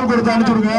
பால் கொடுத்து அனுப்பிச்சுடுங்க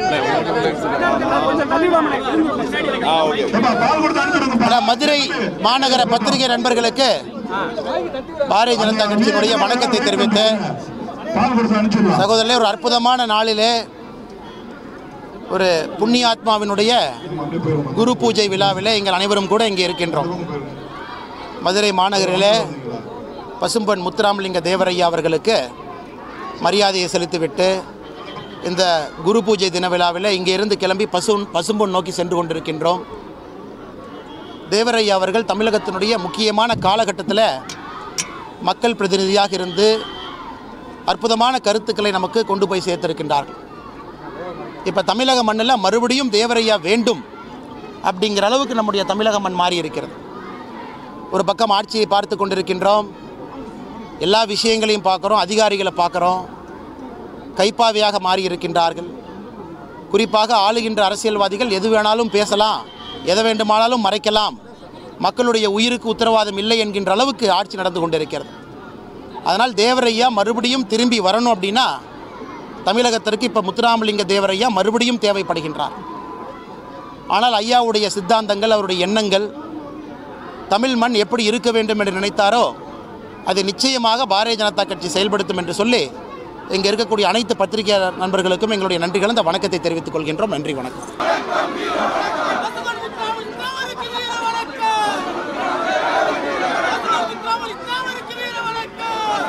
ஏப்பா, பால் கொடுத்து அனுப்பிச்சுடுங்க ஆனா, மதுரை மாநகர பத்திரிகை நண்பர்களுக்கு பாரதிய ஜனதா கட்சியினுடைய வணக்கத்தை தெரிவித்து பால் கொடுத்து அனுப்பிச்சுடலாம் சகோதரர்களே ஒரு அற்புதமான நாளிலே ஒரு புண்ணிய ஆத்மாவினுடைய அப்படியே போயிருங்க குரு பூஜை விழாவிலே எங்கள் அனைவரும் கூட இங்கே இருக்கின்றோம் மதுரை மாநகரிலே பசும்பொன் முத்துராமலிங்க தேவரையா அவர்களுக்கு மரியாதையை செலுத்திவிட்டு இந்த குரு பூஜை தின விழாவில் இங்கே இருந்து கிளம்பி பசு பசும்பொன் நோக்கி சென்று கொண்டிருக்கின்றோம் தேவரையா அவர்கள் தமிழகத்தினுடைய முக்கியமான காலகட்டத்தில் மக்கள் பிரதிநிதியாக இருந்து அற்புதமான கருத்துக்களை நமக்கு கொண்டு போய் சேர்த்திருக்கின்றார்கள் இப்போ தமிழக மண்ணில் மறுபடியும் தேவரையா வேண்டும் அப்படிங்கிற அளவுக்கு நம்முடைய தமிழக மண் மாறி இருக்கிறது ஒரு பக்கம் ஆட்சியை பார்த்து கொண்டிருக்கின்றோம் எல்லா விஷயங்களையும் பார்க்குறோம் அதிகாரிகளை பார்க்குறோம் கைப்பாவையாக மாறி இருக்கின்றார்கள் குறிப்பாக ஆளுகின்ற அரசியல்வாதிகள் எது வேணாலும் பேசலாம் எதை வேண்டுமானாலும் மறைக்கலாம் மக்களுடைய உயிருக்கு உத்தரவாதம் இல்லை என்கின்ற அளவுக்கு ஆட்சி நடந்து கொண்டிருக்கிறது அதனால் தேவரையா மறுபடியும் திரும்பி வரணும் அப்படின்னா தமிழகத்திற்கு இப்போ முத்துராமலிங்க தேவரையா மறுபடியும் தேவைப்படுகின்றார் ஆனால் ஐயாவுடைய சித்தாந்தங்கள் அவருடைய எண்ணங்கள் தமிழ் மண் எப்படி இருக்க வேண்டும் என்று நினைத்தாரோ அது நிச்சயமாக பாரதிய ஜனதா கட்சி செயல்படுத்தும் என்று சொல்லி இங்கே இருக்கக்கூடிய அனைத்து பத்திரிகை நண்பர்களுக்கும் எங்களுடைய நன்றிகள் இந்த வணக்கத்தை தெரிவித்துக் கொள்கின்றோம் நன்றி வணக்கம் பசுமன் முத்தாமல் தாமரைக்கு வீர வணக்கம் பசுமன் முத்தாமல் தாமரைக்கு வீர வணக்கம்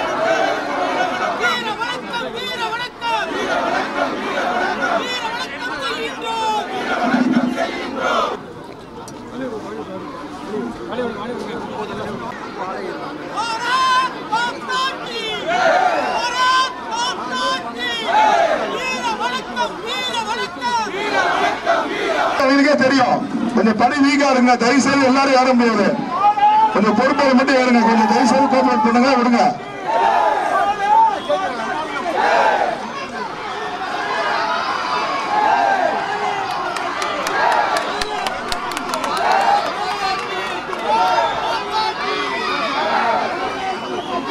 வீர வணக்கம் வீர வணக்கம் வீர வணக்கம் செய்கின்றோம் பாரத் மாதா கி பாரத் மாதா கி வீர வணக்கம் வீர வணக்கம் அவங்களுக்கே தெரியும் கொஞ்சம் பணி வீக்கா இருங்க தயவு செய்து எல்லாரும் ஏற முடியாது கொஞ்சம் பொறுப்பை மட்டும் ஏறுங்க கொஞ்சம் தயவு செய்து கோஆபரேட் பண்ணுங்க விடுங்க